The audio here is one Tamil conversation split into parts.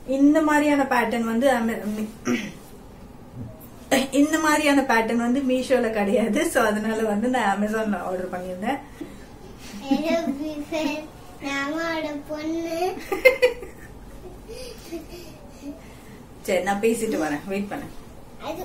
இந்த மாதிரியான பேட்டர்ன் வந்து அம- மி- இந்த மாதிரியான பேட்டர்ன் வந்து மீஷோல கிடையாது சோ அதனால வந்து நான் அமேசான்ல ஆர்டர் பண்ணியிருந்தேன் ஹலோ பிஃபர் நாமோட பொண்ணு சரி நான் பேசிட்டு வரேன் வெயிட் பண்ணேன் அது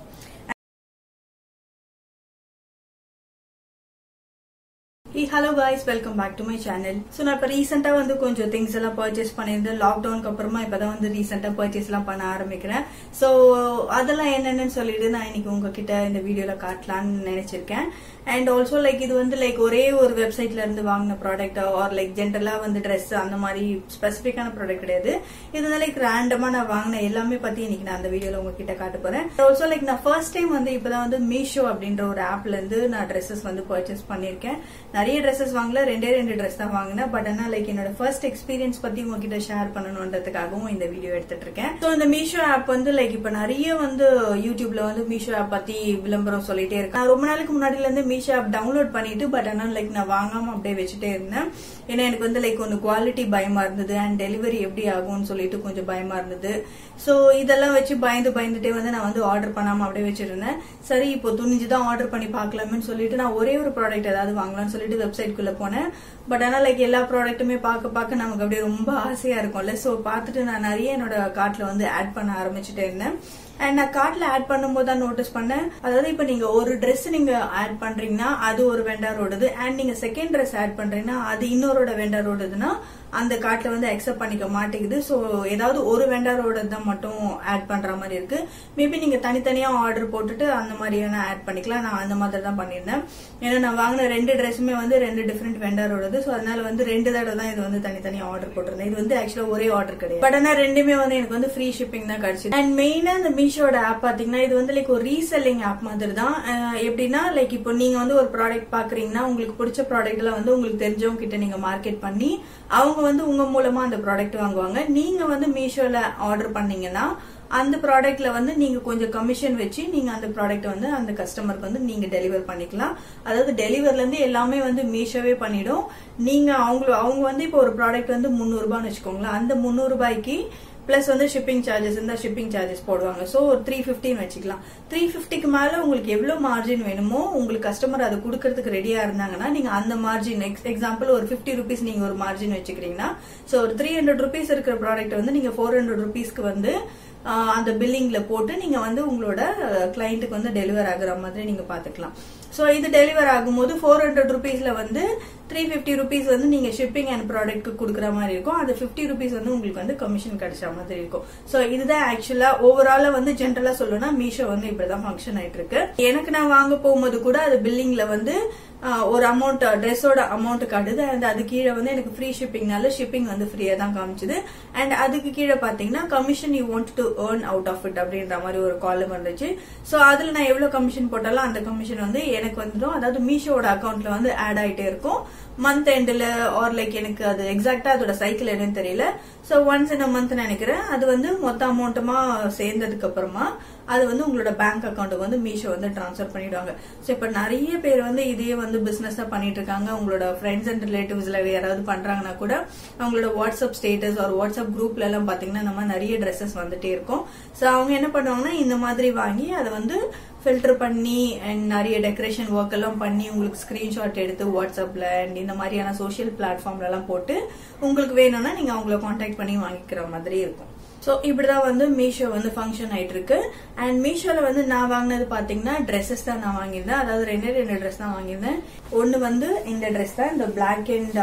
hey hello guys welcome back to my channel so நான் இப்போ ரீசெண்டாக வந்து கொஞ்சம் திங்ஸ் எல்லாம் பர்ச்சேஸ் பண்ணியிருந்தேன் லாக்டவுனுக்கு அப்புறமா இப்போ தான் வந்து ரீசெண்டாக பர்ச்சேஸ் எல்லாம் பண்ண ஆரம்பிக்கிறேன் ஸோ அதெல்லாம் என்னென்னு சொல்லிட்டு நான் இன்னைக்கு உங்ககிட்ட இந்த வீடியோவில் காட்டலான்னு நினைச்சிருக்கேன் அண்ட் ஆல்சோ லைக் இது வந்து லைக் ஒரே ஒரு வெப்சைட்ல இருந்து வாங்கின ப்ராடக்ட் ஆர் லைக் ஜென்ரலாக வந்து ட்ரெஸ் அந்த மாதிரி ஸ்பெசிஃபிக்கான ப்ராடக்ட் கிடையாது இது வந்து லைக் ரேண்டமாக நான் வாங்கின எல்லாமே பற்றி இன்னைக்கு நான் அந்த வீடியோவில் உங்ககிட்ட காட்ட போறேன் ஆல்சோ லைக் நான் ஃபர்ஸ்ட் டைம் வந்து இப்போதான் வந்து மீஷோ அப்படின்ற ஒரு ஆப்ல இருந்து நான் ட்ரெஸ்ஸஸ் வந்து பர்ச்சேஸ் பண்ணியிருக்கேன் நிறைய ட்ரெஸ்ஸஸ் வாங்கல ரெண்டே ரெண்டு ட்ரெஸ் தான் வாங்கினேன் பட் ஆனால் லைக் என்னோட ஃபர்ஸ்ட் எக்ஸ்பீரியன்ஸ் பத்தி உங்ககிட்ட ஷேர் பண்ணணுன்றதுக்காகவும் இந்த வீடியோ எடுத்துட்டு இருக்கேன் ஸோ இந்த மீஷோ ஆப் வந்து லைக் இப்போ நிறைய வந்து யூடியூப்ல வந்து மீஷோ ஆப் பத்தி விளம்பரம் சொல்லிட்டே இருக்கேன் நான் ரொம்ப நாளுக்கு முன்னாடில இருந்து மீஷோ ஆப் டவுன்லோட் பண்ணிட்டு பட் ஆனால் லைக் நான் வாங்காம அப்படியே வச்சுட்டே இருந்தேன் ஏன்னா எனக்கு வந்து லைக் ஒன்று குவாலிட்டி பயமா இருந்தது அண்ட் டெலிவரி எப்படி ஆகும்னு சொல்லிட்டு கொஞ்சம் பயமா இருந்தது ஸோ இதெல்லாம் வச்சு பயந்து பயந்துட்டே வந்து நான் வந்து ஆர்டர் பண்ணாம அப்படியே வச்சிருந்தேன் சரி இப்போ துணிஞ்சு தான் ஆர்டர் பண்ணி பார்க்கலாமேன்னு சொல்லிட்டு நான் ஒரே ஒரு ப்ராடக்ட் ஏதாவது வாங்கலாம்னு சொல்லிட்டு வெப்சைட்குள்ள போனேன் பட் ஆனால் லைக் எல்லா ப்ராடக்ட்டுமே பார்க்க பார்க்க நமக்கு அப்படியே ரொம்ப ஆசையா இருக்கும்ல ஸோ பார்த்துட்டு நான் நிறைய என்னோட கார்ட்ல வந்து ஆட் பண்ண ஆரம்பிச்சுட்டே இருந்தேன் அண்ட் நான் கார்ட்ல ஆட் பண்ணும்போது தான் நோட்டீஸ் பண்ணேன் அதாவது இப்போ நீங்க ஒரு Dress நீங்க ஆட் பண்றீங்கன்னா அது ஒரு வெண்டாரோடது அண்ட் நீங்க செகண்ட் Dress ஆட் பண்றீங்கன்னா அது இன்னொருட வெண்டாரோடதுன்னா அந்த கார்ட்ல வந்து அக்செப்ட் பண்ணிக்க மாட்டேங்குது ஸோ ஏதாவது ஒரு வெண்டாரோட தான் மட்டும் ஆட் பண்ற மாதிரி இருக்கு மேபி நீங்க தனித்தனியா ஆர்டர் போட்டுட்டு அந்த மாதிரியான ஆட் பண்ணிக்கலாம் நான் அந்த மாதிரி தான் பண்ணியிருந்தேன் ஏன்னா நான் வாங்கின ரெண்டு ட்ரெஸ்ஸுமே வந்து ரெண்டு டிஃப்ரெண்ட் வெண்டாரோடது ஸோ அதனால வந்து ரெண்டு தடவை தான் இது வந்து தனித்தனியா ஆர்டர் போட்டிருந்தேன் இது வந்து ஆக்சுவலா ஒரே ஆர்டர் கிடையாது பட் ஆனால் ரெண்டுமே வந்து எனக்கு வந்து ஃப்ரீ ஷிப்பிங் தான் கிடைச்சது அண்ட் மெயினா இந்த மீஷோட ஆப் பாத்தீங்கன்னா இது வந்து லைக் ஒரு ரீசெல்லிங் ஆப் மாதிரி தான் அஹ் எப்படின்னா லைக் இப்போ நீங்க வந்து ஒரு ப்ராடக்ட் பாக்குறீங்கன்னா உங்களுக்கு பிடிச்ச ப்ராடக்ட் எல்லாம் வந்து உங்களுக்கு தெரிஞ்சவங்க கிட்ட நீங்க மார்க்கெட் பண்ணி அவங்க வந்து உங்க மூலமா அந்த ப்ராடக்ட் வாங்குவாங்க நீங்க வந்து மீஷோல ஆர்டர் பண்ணீங்கன்னா அந்த ப்ராடக்ட்ல வந்து நீங்க கொஞ்சம் கமிஷன் வச்சு நீங்க அந்த ப்ராடக்ட் வந்து அந்த கஸ்டமருக்கு வந்து நீங்க டெலிவர் பண்ணிக்கலாம் அதாவது டெலிவர்ல இருந்து எல்லாமே வந்து மீஷோவே பண்ணிடும் நீங்க அவங்க அவங்க வந்து இப்போ ஒரு ப்ராடக்ட் வந்து முந்நூறு ரூபான்னு வச்சுக்கோங்களேன் அந்த முந்நூறு ரூபாய்க்கு பிளஸ் வந்து ஷிப்பிங் சார்ஜஸ் இந்த ஷிப்பிங் சார்ஜஸ் போடுவாங்க ஸோ ஒரு த்ரீ ஃபிஃப்டின்னு வச்சுக்கலாம் த்ரீ ஃபிஃப்டிக்கு மேல உங்களுக்கு எவ்வளவு மார்ஜின் வேணுமோ உங்களுக்கு கஸ்டமர் அதை கொடுக்கறதுக்கு ரெடியா இருந்தாங்கன்னா நீங்க அந்த மார்ஜின் எக்ஸாம்பிள் ஒரு ஃபிஃப்டி ருபீஸ் நீங்க ஒரு மார்ஜின் வச்சுக்கிறீங்கன்னா ஸோ ஒரு த்ரீ ஹண்ட்ரட் ருபீஸ் இருக்கிற ப்ராடக்ட் வந்து நீங்க ஃபோர் ஹண்ட்ரட் ருபீஸ்க்கு வந்து ஆஹ், அந்த பில்லிங்ல போட்டு நீங்க வந்து உங்களோட கிளைண்ட்டுக்கு வந்து டெலிவர் ஆகுற மாதிரி நீங்க பாத்துக்கலாம் ஸோ இது டெலிவர் ஆகும்போது ஃபோர் ஹண்ட்ரட் ருபீஸ்ல வந்து த்ரீ ஃபிஃப்டி ருபீஸ் வந்து நீங்க ஷிப்பிங் அண்ட் ப்ராடக்ட்க்கு கொடுக்குற மாதிரி இருக்கும் அது ஃபிஃப்டி ருபீஸ் வந்து உங்களுக்கு வந்து கமிஷன் கிடைச்ச மாதிரி இருக்கும் ஸோ இதுதான் ஆக்சுவலா ஓவராலா வந்து ஜென்ரலா சொல்லணும்னா மீஷோ வந்து இப்படிதான் ஃபங்க்ஷன் ஆயிட்டு இருக்கு எனக்கு நான் வாங்க போகும்போது கூட அது பில்லிங்ல வந்து ஆஹ், ஒரு அமௌண்ட் ட்ரெஸ்ஸோட அமௌண்ட் காட்டுது அண்ட் அது கீழே வந்து எனக்கு ஃப்ரீ ஷிப்பிங்னால ஷிப்பிங் வந்து ஃப்ரீயா தான் காமிச்சுது அண்ட் அதுக்கு கீழே பாத்தீங்கன்னா commission you want to earn out of it அப்படின்ற மாதிரி ஒரு காலம் இருந்துச்சு ஸோ அதுல நான் எவ்வளவு கமிஷன் போட்டாலும் அந்த கமிஷன் வந்து எனக்கு வந்துடும் அதாவது மீஷோட அக்கௌண்ட்ல வந்து ஆட் ஆயிட்டே இருக்கும் மந்த் எண்ட்ல ஆர் லைக் எனக்கு அது எக்ஸாக்டா அதோட சைக்கிள் என்னன்னு தெரியல ஸோ ஒன்ஸ் இன் மந்த் நினைக்கிறேன் அது வந்து மொத்த அமௌண்ட்டுமா சேர்ந்ததுக்கு அப்புறமா அது வந்து உங்களோட பேங்க் அக்கௌண்ட்டுக்கு வந்து மீஷோ வந்து ட்ரான்ஸ்ஃபர் பண்ணிடுவாங்க ஸோ இப்போ நிறைய பேர் வந்து இதையே வந்து பிசினஸா பண்ணிட்டு இருக்காங்க உங்களோட ஃப்ரெண்ட்ஸ் அண்ட் ரிலேட்டிவ்ஸ்ல யாராவது பண்றாங்கன்னா கூட அவங்களோட வாட்ஸ்அப் ஸ்டேட்டஸ் ஒரு வாட்ஸ்அப் குரூப்ல எல்லாம் பாத்தீங்கன்னா இந்த மாதிரி நிறைய ட்ரெஸ்ஸஸ் வந்துட்டே இருக்கும் ஸோ அவங்க என்ன பண்ணுவாங்கன்னா இந்த மாதிரி வாங்கி அதை வந்து ஃபில்டர் பண்ணி அண்ட் நிறைய டெக்கரேஷன் ஒர்க் எல்லாம் பண்ணி உங்களுக்கு ஸ்கிரீன்ஷாட் எடுத்து வாட்ஸ்அப்ல அண்ட் இந்த மாதிரியான சோஷியல் பிளாட்ஃபார்ம்ல எல்லாம் போட்டு உங்களுக்கு வேணும்னா நீங்க அவங்கள காண்டாக்ட் பண்ணி வாங்கிக்கிற மாதிரி இருக்கும் ஸோ இப்படிதான் வந்து மீஷோ வந்து ஃபங்க்ஷன் ஆயிட்டு இருக்கு அண்ட் மீஷோல வந்து நான் வாங்கினது பாத்தீங்கன்னா ட்ரெஸ்ஸஸ் தான் நான் வாங்கியிருந்தேன் அதாவது ரெண்டே ரெண்டு ட்ரெஸ் தான் வாங்கியிருந்தேன் ஒன்னு வந்து இந்த ட்ரெஸ் தான் இந்த பிளாக் அண்ட்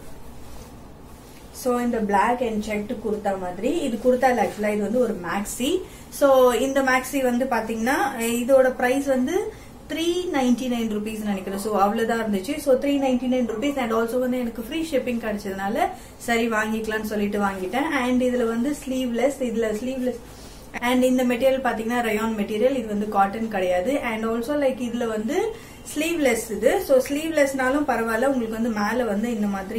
ஸோ இந்த பிளாக் அண்ட் செக்ட் குர்த்தா மாதிரி இது குர்த்தா இல்ல ஆக்சுவலா இது வந்து ஒரு மேக்ஸி ஸோ இந்த மேக்ஸி வந்து பாத்தீங்கன்னா இதோட பிரைஸ் வந்து த்ரீ நைன்டி நைன் ருபீஸ் நினைக்கிறேன் ஸோ அவ்வளவுதான் இருந்துச்சு so three ninety nine rupees and also வந்து எனக்கு ஃப்ரீ ஷிப்பிங் கிடைச்சதுனால சரி வாங்கிக்கலாம்னு சொல்லிட்டு வாங்கிட்டேன் அண்ட் இதுல வந்து ஸ்லீவ்லெஸ் இதுல ஸ்லீவ்லெஸ் அண்ட் இந்த மெட்டீரியல் பாத்தீங்கன்னா ரயான் மெட்டீரியல் இது வந்து காட்டன் கிடையாது அண்ட் ஆல்சோ லைக் இதுல வந்து ஸ்லீவ்லெஸ் இது ஸோ ஸ்லீவ்லெஸ்னாலும் பரவாயில்ல உங்களுக்கு வந்து மேல வந்து இந்த மாதிரி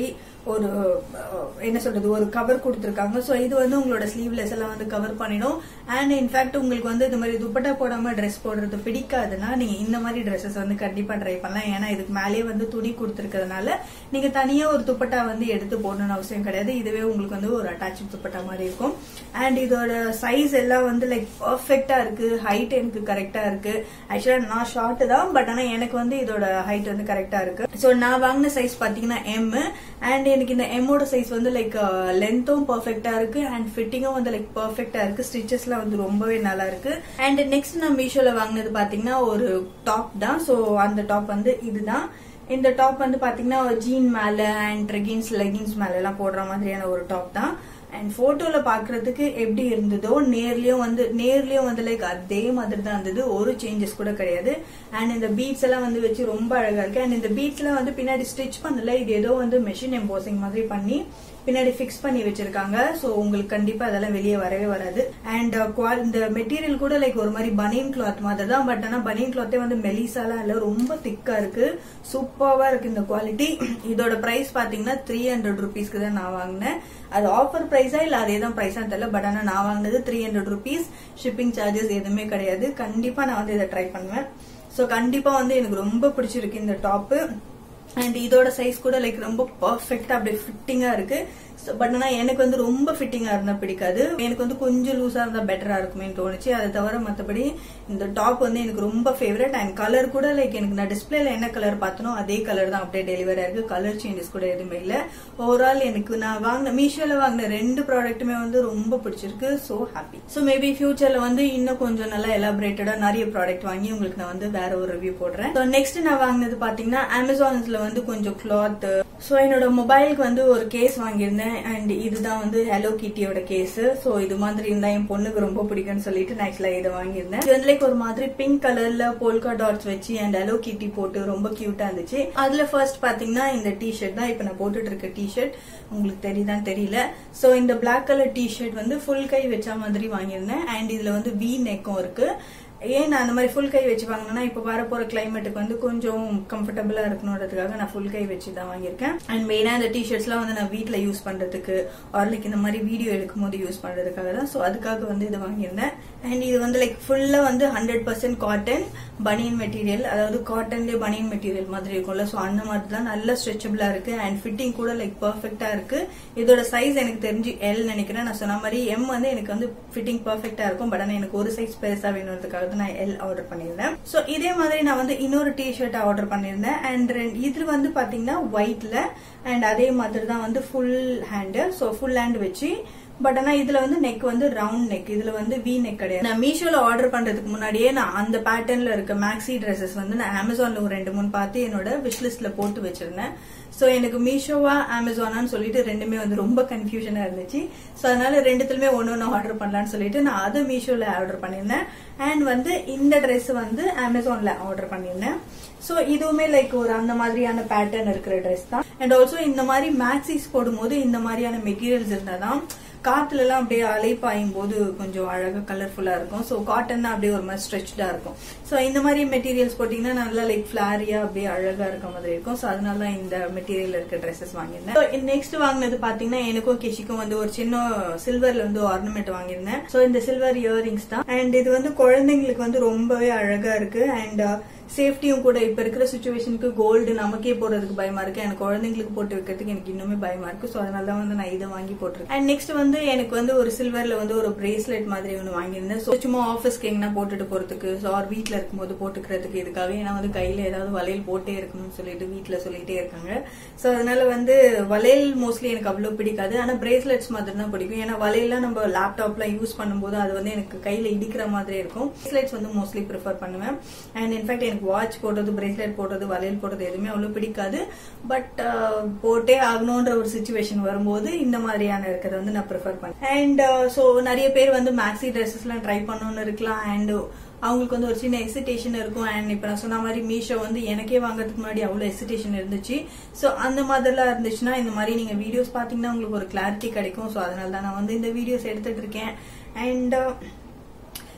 ஒரு அஹ், என்ன சொல்றது ஒரு கவர் கொடுத்துருக்காங்க ஸோ இது வந்து உங்களோட ஸ்லீவ்லெஸ் எல்லாம் வந்து கவர் பண்ணிடும் அண்ட் இன்ஃபேக்ட் உங்களுக்கு வந்து இந்த மாதிரி துப்பட்டா போடாம ட்ரெஸ் போடுறது பிடிக்காதுன்னா நீங்க இந்த மாதிரி ட்ரெஸ்ஸஸ் வந்து கண்டிப்பா ட்ரை பண்ணலாம் ஏன்னா இதுக்கு மேலேயே வந்து துணி கொடுத்துருக்கிறதுனால நீங்க தனியா ஒரு துப்பட்டா வந்து எடுத்து போடணும்னு அவசியம் கிடையாது இதுவே உங்களுக்கு வந்து ஒரு அட்டாச் துப்பட்டா மாதிரி இருக்கும் அண்ட் இதோட சைஸ் எல்லாம் வந்து லைக் பர்ஃபெக்டா இருக்கு ஹைட் எனக்கு கரெக்டா இருக்கு ஆக்சுவலா நான் ஷார்ட் தான் பட் ஆனா எனக்கு வந்து இதோட ஹைட் வந்து கரெக்டா இருக்கு ஸோ நான் வாங்கின சைஸ் பாத்தீங்கன்னா எம் அண்ட் எனக்கு இந்த எம்மோட சைஸ் வந்து லைக் லென்த்தும் பர்ஃபெக்டா இருக்கு அண்ட் ஃபிட்டிங்கும் வந்து லைக் பர்ஃபெக்டா இருக்கு ஸ்டிச்சஸ்லாம் வந்து ரொம்பவே நல்லா இருக்கு அண்ட் நெக்ஸ்ட் நான் மீஷோல வாங்கினது பாத்தீங்கன்னா ஒரு டாப் தான் ஸோ அந்த டாப் வந்து இதுதான் இந்த டாப் வந்து பாத்தீங்கன்னா ஜீன் மேல அண்ட் ட்ரெகின்ஸ் லெகின்ஸ் மேல எல்லாம் போடுற மாதிரியான ஒரு டாப் தான் அண்ட் போட்டோல பாக்குறதுக்கு எப்படி இருந்ததோ நேர்லயும் வந்து நேர்லயும் வந்து லைக் அதே மாதிரி தான் இருந்தது ஒரு சேஞ்சஸ் கூட கிடையாது அண்ட் இந்த பீட்ஸ் எல்லாம் வந்து வச்சு ரொம்ப அழகா இருக்கு அண்ட் இந்த பீட்ஸ் எல்லாம் வந்து பின்னாடி ஸ்டிச் பண்ணல இது ஏதோ வந்து மெஷின் எம்போசிங் மாதிரி பண்ணி பின்னாடி ஃபிக்ஸ் பண்ணி வச்சிருக்காங்க சோ உங்களுக்கு கண்டிப்பா அதெல்லாம் வெளியே வரவே வராது அண்ட் இந்த மெட்டீரியல் கூட லைக் ஒரு மாதிரி பனியன் கிளாத் மாதிரி தான் பட் ஆனா பனியன் கிளாத்தே வந்து மெலிசாலாம் இல்ல ரொம்ப திக்கா இருக்கு சூப்பர்வா இருக்கு இந்த குவாலிட்டி இதோட பிரைஸ் பாத்தீங்கன்னா த்ரீ ஹண்ட்ரட் ருபீஸ்க்கு தான் நான் வாங்கினேன் அது ஆஃபர் பிரைஸா இல்ல அதே தான் பிரைஸா தெரியல பட் ஆனா நான் வாங்கினது three hundred rupees shipping charges எதுவுமே கிடையாது கண்டிப்பா நான் வந்து இதை ட்ரை பண்ணுவேன் சோ கண்டிப்பா வந்து எனக்கு ரொம்ப பிடிச்சிருக்கு இந்த டாப்பு அண்ட் இதோட சைஸ் கூட லைக் ரொம்ப பர்ஃபெக்டா அப்படியே ஃபிட்டிங்கா இருக்கு பட் ஆனா எனக்கு வந்து ரொம்ப ஃபிட்டிங்கா இருந்தா பிடிக்காது எனக்கு வந்து கொஞ்சம் லூசா இருந்தா பெட்டரா இருக்குமே தோணுச்சு அதை தவிர மத்தபடி இந்த டாப் வந்து எனக்கு ரொம்ப ஃபேவரட் அண்ட் கலர் கூட லைக் எனக்கு நான் டிஸ்பிளேல என்ன கலர் பார்த்தனோ அதே கலர் தான் அப்படியே டெலிவரி ஆயிருக்கு கலர் சேஞ்சஸ் கூட எதுவுமே இல்ல ஓவரால் எனக்கு நான் வாங்கின மீஷோல வாங்கின ரெண்டு ப்ராடக்ட்டுமே வந்து ரொம்ப பிடிச்சிருக்கு சோ ஹாப்பி சோ மேபி ஃபியூச்சர்ல வந்து இன்னும் கொஞ்சம் நல்லா எலாபரேட்டடா நிறைய ப்ராடக்ட் வாங்கி உங்களுக்கு நான் வந்து வேற ஒரு ரிவ்யூ போடுறேன் ஸோ நெக்ஸ்ட் நான் வாங்கினது பாத்தீங்கன்னா அமேசான்ஸ்ல வந்து கொஞ்சம் கிளாத் ஸோ என்னோட மொபைலுக்கு வந்து ஒரு கேஸ் வாங்கியிருந்தேன் அண்ட் இதுதான் வந்து ஹலோ கிட்டியோட கேஸ் ஸோ இது மாதிரி இருந்தா என் பொண்ணுக்கு ரொம்ப பிடிக்கும்னு சொல்லிட்டு நான் ஆக்சுவலா இதை வாங்கியிருந்தேன் இது வந்து லைக் ஒரு மாதிரி பிங்க் கலர்ல போல்கா டாட்ஸ் வச்சு அண்ட் ஹலோ கிட்டி போட்டு ரொம்ப கியூட்டா இருந்துச்சு அதுல ஃபர்ஸ்ட் பாத்தீங்கன்னா இந்த டிஷர்ட் தான் இப்ப நான் போட்டுட்டு இருக்க டிஷர்ட் உங்களுக்கு தெரியுதான்னு தெரியல சோ இந்த பிளாக் கலர் டிஷர்ட் வந்து ஃபுல் கை வச்ச மாதிரி வாங்கியிருந்தேன் அண்ட் இதுல வந்து வி நெக்கும் இருக்கு ஏன் நான் அந்த மாதிரி ஃபுல் கை வச்சு வாங்கினா இப்போ வரப்போற கிளைமேட்டுக்கு வந்து கொஞ்சம் கம்ஃபர்டபுளா இருக்கணுன்றதுக்காக நான் ஃபுல் கை வச்சு தான் வாங்கியிருக்கேன் அண்ட் மெயினா இந்த டிஷர்ட்ஸ்லாம் வந்து நான் வீட்டில் யூஸ் பண்றதுக்கு ஆர் லைக் இந்த மாதிரி வீடியோ எடுக்கும் போது யூஸ் பண்றதுக்காக தான் ஸோ அதுக்காக வந்து இதை வாங்கியிருந்தேன் அண்ட் இது வந்து லைக் ஃபுல்லா வந்து hundred percent cotton banian material அதாவது காட்டன்லேயே பனியன் மெட்டீரியல் மாதிரி இருக்கும்ல ஸோ அந்த மாதிரி தான் நல்ல ஸ்ட்ரெச்சபிளா இருக்கு அண்ட் ஃபிட்டிங் கூட லைக் பர்ஃபெக்டா இருக்கு இதோட சைஸ் எனக்கு தெரிஞ்சு எல் நினைக்கிறேன் நான் சொன்ன மாதிரி எம் வந்து எனக்கு வந்து ஃபிட்டிங் பர்ஃபெக்டா இருக்கும் பட் ஆனால் எனக்கு ஒரு சைஸ் பெருசா வேணுன்றதுக்காக தான் நான் எல் ஆர்டர் பண்ணியிருந்தேன் ஸோ இதே மாதிரி நான் வந்து இன்னொரு டிஷர்ட் ஆர்டர் பண்ணியிருந்தேன் அண்ட் இது வந்து பாத்தீங்கன்னா ஒயிட்ல அண்ட் அதே மாதிரி தான் வந்து full hand so full hand வச்சு பட் ஆனா இதுல வந்து நெக் வந்து ரவுண்ட் நெக் இதுல வந்து வி நெக் கிடையாது நான் மீஷோல ஆர்டர் பண்றதுக்கு முன்னாடியே நான் அந்த பேட்டர்ன்ல இருக்க மேக்ஸி ட்ரெஸ்ஸஸ் வந்து நான் அமேசான்ல ஒரு ரெண்டு மூணு பார்த்து என்னோட விஷ் லிஸ்ட்ல போட்டு வச்சிருந்தேன் சோ எனக்கு மீஷோவா அமேசானான்னு சொல்லிட்டு ரெண்டுமே வந்து ரொம்ப கன்ஃபியூஷனா இருந்துச்சு சோ அதனால ரெண்டுத்துலயுமே ஒன்னு ஒன்னு ஆர்டர் பண்ணலாம்னு சொல்லிட்டு நான் அதை மீஷோல ஆர்டர் பண்ணியிருந்தேன் அண்ட் வந்து இந்த Dress வந்து அமேசான்ல ஆர்டர் பண்ணியிருந்தேன் சோ இதுவுமே லைக் ஒரு அந்த மாதிரியான பேட்டர்ன் இருக்கிற ட்ரெஸ் தான் அண்ட் ஆல்சோ இந்த மாதிரி மேக்ஸிஸ் போடும்போது இந்த மாதிரியான மெட்டீரியல்ஸ் இருந்தாதான் காத்துல எல்லாம் அப்படியே அலை பாயும் போது கொஞ்சம் அழகா கலர்ஃபுல்லா இருக்கும் ஸோ காட்டன் அப்படியே ஒரு மாதிரி ஸ்ட்ரெச்டா இருக்கும் ஸோ இந்த மாதிரி மெட்டீரியல்ஸ் போட்டீங்கன்னா நல்லா லைக் ஃபிளாரியா அப்படியே அழகா இருக்க மாதிரி இருக்கும் ஸோ அதனால தான் இந்த மெட்டீரியல் இருக்க ட்ரெஸ்ஸஸ் வாங்கியிருந்தேன் நெக்ஸ்ட் வாங்கினது பாத்தீங்கன்னா எனக்கும் கெஷிக்கும் வந்து ஒரு சின்ன சில்வர்ல வந்து ஆர்னமெண்ட் வாங்கியிருந்தேன் ஸோ இந்த சில்வர் இயரிங்ஸ் தான் அண்ட் இது வந்து குழந்தைங்களுக்கு வந்து ரொம்பவே அழகா இருக்கு அண்ட் சேஃப்டியும் கூட இப்ப இருக்கிற சுச்சுவேஷனுக்கு கோல்டு நமக்கே போடுறதுக்கு பயமா இருக்கு எனக்கு குழந்தைங்களுக்கு போட்டு வைக்கிறதுக்கு எனக்கு இன்னுமே பயமா இருக்கு ஸோ அதனால தான் வந்து நான் இதை வாங்கி போட்டிருக்கேன் அண்ட் நெக்ஸ்ட் வந்து எனக்கு வந்து ஒரு சில்வர்ல வந்து ஒரு பிரேஸ்லெட் மாதிரி ஒன்று வாங்கியிருந்தேன் ஸோ சும்மா ஆஃபீஸ்க்கு எங்கன்னா போட்டுட்டு போறதுக்கு ஸோ ஆர் வீட்டில் இருக்கும்போது போட்டுக்கிறதுக்கு இதுக்காக ஏன்னா வந்து கையில ஏதாவது வளையல் போட்டே இருக்கணும்னு சொல்லிட்டு வீட்டில் சொல்லிட்டே இருக்காங்க ஸோ அதனால வந்து வளையல் மோஸ்ட்லி எனக்கு அவ்வளோ பிடிக்காது ஆனா பிரேஸ்லெட்ஸ் மாதிரி தான் பிடிக்கும் ஏன்னா வளையல்லாம் நம்ம லேப்டாப்ல யூஸ் பண்ணும்போது அது வந்து எனக்கு கையில இடிக்கிற மாதிரி இருக்கும் பிரேஸ்லெட்ஸ் வந்து மோஸ்ட்லி ப்ரிஃபர் பண்ணுவேன் அண்ட் இன்ஃபேக்ட் எனக்கு வாட்ச் போடுறது பிரேஸ்லெட் போடுறது வளையல் போடுறது எதுவுமே அவ்வளவு பிடிக்காது பட் போட்டே ஆகணும்ன்ற ஒரு சுச்சுவேஷன் வரும்போது இந்த மாதிரியான இருக்கிறத வந்து நான் ப்ரிஃபர் பண்ணேன் அண்ட் ஸோ நிறைய பேர் வந்து மேக்ஸி ட்ரெஸ்ஸஸ் எல்லாம் ட்ரை பண்ணணும்னு இருக்கலாம் அண்ட் அவங்களுக்கு வந்து ஒரு சின்ன எக்ஸிடேஷன் இருக்கும் அண்ட் இப்ப நான் சொன்ன மாதிரி மீஷோ வந்து எனக்கே வாங்குறதுக்கு முன்னாடி அவ்வளவு எக்ஸிடேஷன் இருந்துச்சு சோ அந்த மாதிரிலாம் இருந்துச்சுன்னா இந்த மாதிரி நீங்க வீடியோஸ் பாத்தீங்கன்னா உங்களுக்கு ஒரு கிளாரிட்டி கிடைக்கும் சோ அதனால தான் நான் வந்து இந்த வீடியோஸ் எடுத்துட்டு இருக்கேன் அண்ட்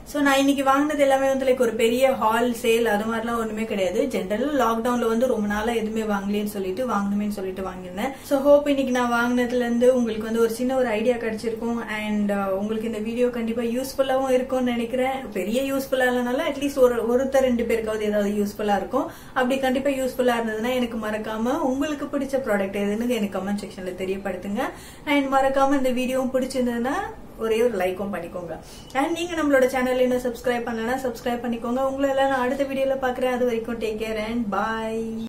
சோ நான் இன்னைக்கு வாங்கினது எல்லாமே வந்து லைக் ஒரு பெரிய ஹால் சேல் அது மாதிரிலாம் ஒண்ணுமே கிடையாது ஜென்ரல் லாக்டவுன்ல வந்து ரொம்ப நாளா எதுவுமே வாங்கலேன்னு சொல்லிட்டு வாங்கணுமேன்னு சொல்லிட்டு வாங்கியிருந்தேன் சோ ஹோப் இன்னைக்கு நான் வாங்கினதுல இருந்து உங்களுக்கு வந்து ஒரு சின்ன ஒரு ஐடியா கிடைச்சிருக்கும் அண்ட் உங்களுக்கு இந்த வீடியோ கண்டிப்பா யூஸ்ஃபுல்லாவும் இருக்கும்னு நினைக்கிறேன் பெரிய யூஸ்ஃபுல்லா இல்லைனாலும் அட்லீஸ்ட் ஒரு ஒருத்தர் ரெண்டு பேருக்காவது ஏதாவது யூஸ்ஃபுல்லா இருக்கும் அப்படி கண்டிப்பா யூஸ்ஃபுல்லா இருந்ததுன்னா எனக்கு மறக்காம உங்களுக்கு பிடிச்ச ப்ராடக்ட் எதுன்னு எனக்கு கமெண்ட் செக்ஷன்ல தெரியப்படுத்துங்க அண்ட் மறக்காம இந்த வீடியோவும் பிடிச்சிருந்ததுன்னா ஒரே ஒரு லைக்கும் பண்ணிக்கோங்க அண்ட் நீங்க நம்மளோட சேனல் இன்னும் சப்ஸ்கிரைப் பண்ணலன்னா சப்ஸ்கிரைப் பண்ணிக்கோங்க உங்களை எல்லாம் நான் அடுத்த வீடியோல பாக்குறேன் அது வரைக்கும் டேக் கேர் அண்ட் பாய்